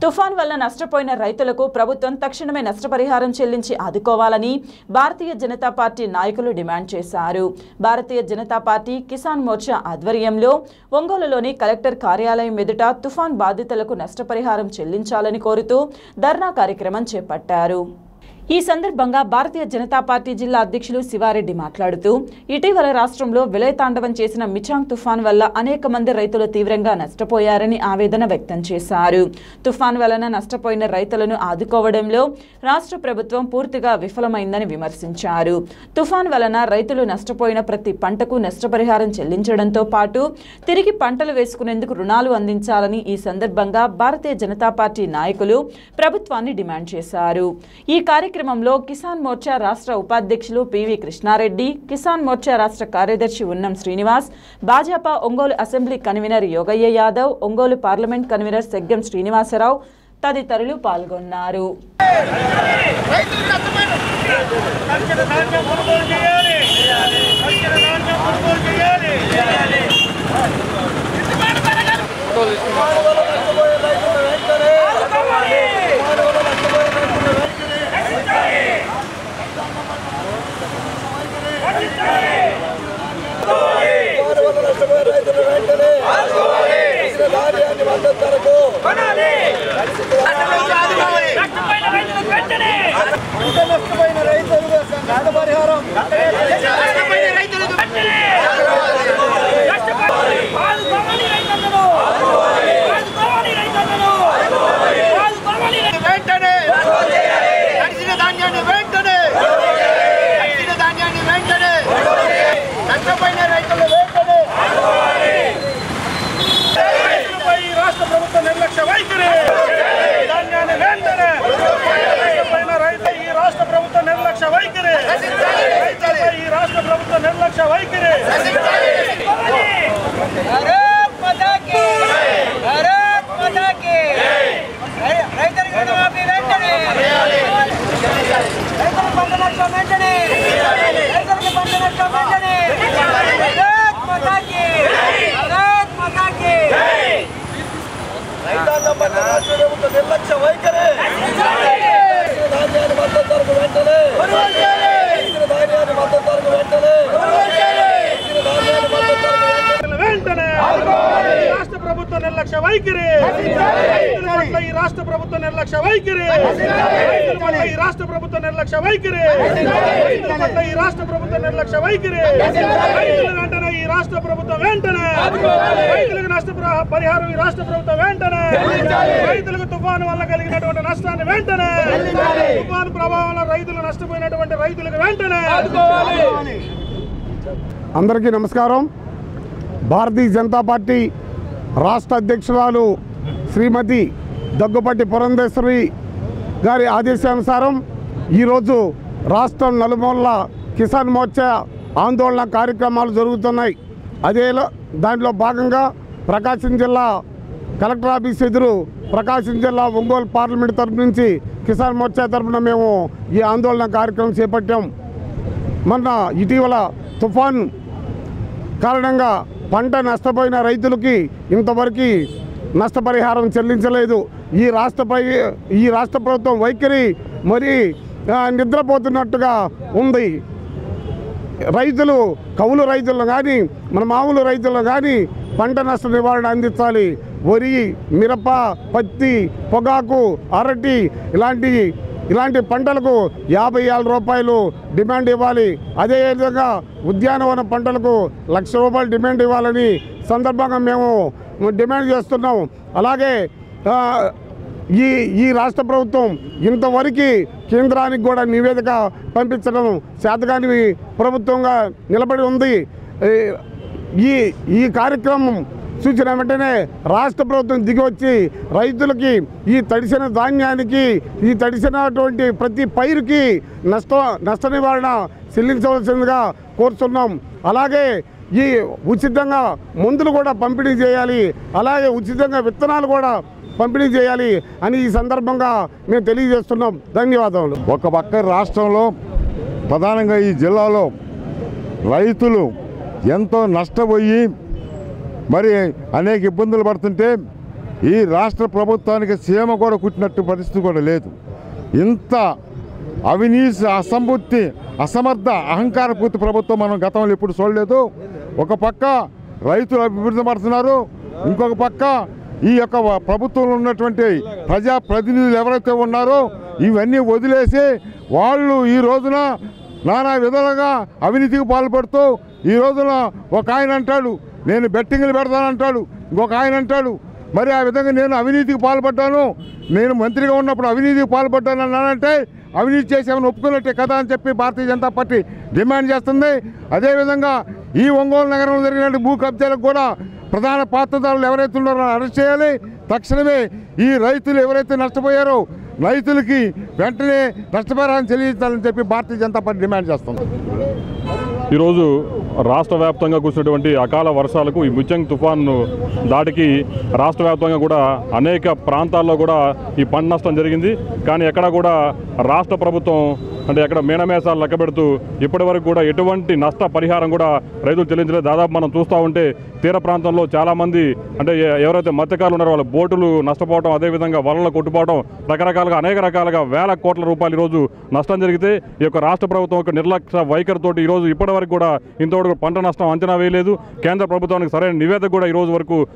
తుఫాన్ వల్ల నష్టపోయిన రైతులకు ప్రభుత్వం తక్షణమే నష్టపరిహారం చెల్లించి ఆదుకోవాలని భారతీయ జనతా పార్టీ నాయకులు డిమాండ్ చేశారు భారతీయ జనతా పార్టీ కిసాన్ మోర్చా ఆధ్వర్యంలో ఒంగోలులోని కలెక్టర్ కార్యాలయం ఎదుట తుఫాన్ బాధితులకు నష్టపరిహారం చెల్లించాలని కోరుతూ ధర్నా కార్యక్రమం చేపట్టారు ఈ సందర్భంగా భారతీయ జనతా పార్టీ జిల్లా అధ్యక్షులు శివారెడ్డి మాట్లాడుతూ ఇటీవల రాష్ట్రంలో విలయతాండవం చేసిన మిచాంగ్ తుఫాన్ వల్ల అనేక మంది రైతులు తీవ్రంగా నష్టపోయారని ఆవేదన వ్యక్తం చేశారు తుఫాన్ వలన నష్టపోయిన రైతులను ఆదుకోవడంలో రాష్ట్ర ప్రభుత్వం పూర్తిగా విఫలమైందని విమర్శించారు తుఫాన్ వలన రైతులు నష్టపోయిన ప్రతి పంటకు నష్టపరిహారం చెల్లించడంతో పాటు తిరిగి పంటలు వేసుకునేందుకు రుణాలు అందించాలని ఈ సందర్భంగా భారతీయ జనతా పార్టీ నాయకులు ప్రభుత్వాన్ని డిమాండ్ చేశారు ఈ కార్యక్రమంలో కిసాన్ మోర్చా రాష్ట్ర ఉపాధ్యక్షులు పివి కృష్ణారెడ్డి కిసాన్ మోర్చా రాష్ట్ర కార్యదర్శి Unnam Srinivas Bhajapa Ongole assembly convener Yogaiah Yadav Ongole parliament convener Seggam Srinivasarao తదితరులు పాల్గొన్నారు కల్చర ధాన్యం కొనుగోలు చేయాలి కల్చర ధాన్యం కొనుగోలు చేయాలి నష్టపోయిన రైతులకు నష్టపరిహారం వెంటనే తడిసిన ధాన్యాన్ని వెంటనే తడిసిన ధాన్యాన్ని వెంటనే నష్టపోయిన రైతులు వెంటనే రైతులపై ఈ రాష్ట్ర ప్రభుత్వ నిర్లక్ష్య వైఖరి ధాన్యాన్ని వెంటనే రైతులపైన రైతు ఈ రాష్ట్ర ప్రభుత్వ నిర్లక్ష్య వైఖరి రైతులపై ఈ రాష్ట్ర ప్రభుత్వ నిర్లక్ష్య వైఖరి భారత్ మాతా కీ భారత్ మాతా కీ రైతులకు రుణమాఫీ వెంటనే రైతులకు పంట నష్టం వెంటనే రైతులకు పంట నష్టం వెంటనే భారత్ మాతా కీ భారత్ మాతా కీ రైతాంగం పట్ల రాష్ట్ర ప్రభుత్వ నిర్లక్ష్య వైఖరి ధాన్యాన్ని మద్దతు ధరకు వెంటనే ధాన్యాన్ని మద్దతు ధరకు వెంటనే ధాన్యాన్ని మద్దతు ధరకు వెంటనే వెంటనే ఈ రాష్ట్ర ప్రభుత్వ నిర్లక్ష్య వైఖరి రైతుల పట్ల ఈ రాష్ట్ర ప్రభుత్వ నిర్లక్ష్య వైఖరి రైతుల పట్ల ఈ రాష్ట్ర ప్రభుత్వ నిర్లక్ష్య వైఖరి రైతుల పట్ల ఈ రాష్ట్ర ప్రభుత్వ నిర్లక్ష్య వైఖరి రైతుల వెంటనే ఈ రాష్ట్ర ప్రభుత్వం వెంటనే రైతులకు నష్ట ప్ర- పరిహారం ఈ రాష్ట్ర ప్రభుత్వం వెంటనే రైతులకు తుఫాను వల్ల కలిగినటువంటి నష్టాన్ని వెంటనే తుఫాను ప్రభావం వల్ల రైతులు నష్టపోయినటువంటి రైతులకు వెంటనే అందరికీ నమస్కారం భారతీయ జనతా పార్టీ రాష్ట్ర అధ్యక్షురాలు శ్రీమతి దగ్గుపట్టి పురంధేశ్వరి గారి ఆదేశానుసారం ఈరోజు రాష్ట్రం నలుమూలల కిసాన్ మోర్చా ఆందోళన కార్యక్రమాలు జరుగుతున్నాయి అదే దాంట్లో భాగంగా ప్రకాశం జిల్లా కలెక్టర్ ఆఫీస్ ఎదురు ప్రకాశం జిల్లా ఒంగోలు పార్లమెంట్ తరపు నుంచి కిసాన్ మోర్చా తరపున మేము ఈ ఆందోళన కార్యక్రమం చేపట్టాం మొన్న ఇటీవల తుఫాన్ కారణంగా పంట నష్టపోయిన రైతులకి ఇంతవరకు నష్టపరిహారం చెల్లించలేదు ఈ రాష్ట్రపై ఈ రాష్ట్ర ప్రభుత్వం వైఖరి మరి ఆ, నిద్రపోతున్నట్టుగా ఉంది రైతులు కౌలు రైతులను కానీ మన మామూలు రైతులను కానీ పంట నష్ట నివారణ అందించాలి వరి మిరప పత్తి పొగాకు అరటి ఇలాంటి ఇలాంటి పంటలకు యాభై వేల రూపాయలు డిమాండ్ ఇవ్వాలి అదేవిధంగా ఉద్యానవన పంటలకు లక్ష రూపాయలు డిమాండ్ ఇవ్వాలని సందర్భంగా మేము డిమాండ్ చేస్తున్నాం అలాగే ఆ, ఈ ఈ రాష్ట్ర ప్రభుత్వం ఇంతవరకు కేంద్రానికి కూడా నివేదిక పంపించడం చేతగాని ప్రభుత్వంగా నిలబడి ఉంది ఈ- ఈ ఈ కార్యక్రమం సూచన వెంటనే రాష్ట్ర ప్రభుత్వం దిగి వచ్చి రైతులకి ఈ తడిసిన ధాన్యానికి ఈ తడిసినటువంటి ప్రతి పైరుకి నష్ట నష్ట నివారణ చెల్లించవలసిందిగా కోరుతున్నాం అలాగే ఈ ఉచితంగా మందులు కూడా పంపిణీ చేయాలి అలాగే ఉచితంగా విత్తనాలు కూడా పంపిణీ చేయాలి అని ఈ సందర్భంగా మేము తెలియజేస్తున్నాం ధన్యవాదములు ఒక పక్క రాష్ట్రంలో ప్రధానంగా ఈ జిల్లాలో రైతులు ఎంతో నష్టపోయి మరి అనేక ఇబ్బందులు పడుతుంటే ఈ రాష్ట్ర ప్రభుత్వానికి సీమ కూడా కుట్టినట్టు పరిస్థితి కూడా లేదు ఇంత అవినీతి అసంబుద్ధి అసమర్థ అహంకారపూర్తి ప్రభుత్వం మనం గతంలో ఎప్పుడు చూడలేదు ఒక పక్క రైతులు అభివృద్ధి పడుతున్నారు ఇంకొక పక్క ఈ యొక్క వ- ప్రభుత్వంలో ఉన్నటువంటి ప్రజా ప్రతినిధులు ఎవరైతే ఉన్నారో ఇవన్నీ వదిలేసి వాళ్ళు ఈ రోజున నానా విధాలుగా అవినీతికి పాల్పడుతూ ఈ రోజున ఒక ఆయన అంటాడు నేను బెట్టింగ్లు పెడతానంటాడు ఇంకొక ఆయన అంటాడు మరి ఆ విధంగా నేను అవినీతికి పాల్పడ్డాను నేను మంత్రిగా ఉన్నప్పుడు అవినీతికి పాల్పడ్డాను అన్నానంటే అవినీతి చేసామని ఒప్పుకున్నట్టే కదా అని చెప్పి భారతీయ జనతా పార్టీ డిమాండ్ చేస్తుంది అదేవిధంగా ఈ ఒంగోలు నగరంలో జరిగిన భూ కబ్జాలకు కూడా ప్రధాన పాత్రదారులు ఎవరైతే ఉన్నారో అరెస్ట్ చేయాలి తక్షణమే ఈ రైతులు ఎవరైతే నష్టపోయారో రైతులకి వెంటనే నష్టపరిహారం చెల్లించాలని చెప్పి భారతీయ జనతా పార్టీ డిమాండ్ చేస్తుంది ఈరోజు రాష్ట్ర వ్యాప్తంగా కురిసినటువంటి అకాల వర్షాలకు ఈ ముచ్చంగ్ తుఫాను దాటికి రాష్ట్ర వ్యాప్తంగా కూడా అనేక ప్రాంతాల్లో కూడా ఈ పంట నష్టం జరిగింది కానీ ఎక్కడ కూడా రాష్ట్ర ప్రభుత్వం అంటే ఎక్కడ మేనమేసాలు లెక్క పెడుతూ ఇప్పటి వరకు కూడా ఎటువంటి నష్ట పరిహారం కూడా రైతులు చెల్లించలేదు దాదాపు మనం చూస్తూ ఉంటే తీర ప్రాంతంలో చాలామంది అంటే ఎ- ఎవరైతే మత్స్యకారులు ఉన్నారో వాళ్ళ బోటులు నష్టపోవడం అదేవిధంగా వలలు కొట్టుపోవడం రకరకాలుగా అనేక రకాలుగా వేల కోట్ల రూపాయలు ఈరోజు నష్టం జరిగితే ఈ యొక్క రాష్ట్ర ప్రభుత్వం యొక్క నిర్లక్ష్య వైఖరితోటి ఈరోజు ఇప్పటి వరకు కూడా ఇంతవరకు పంట నష్టం అంచనా వేయలేదు కేంద్ర ప్రభుత్వానికి సరైన నివేదిక కూడా ఈ రోజు వరకు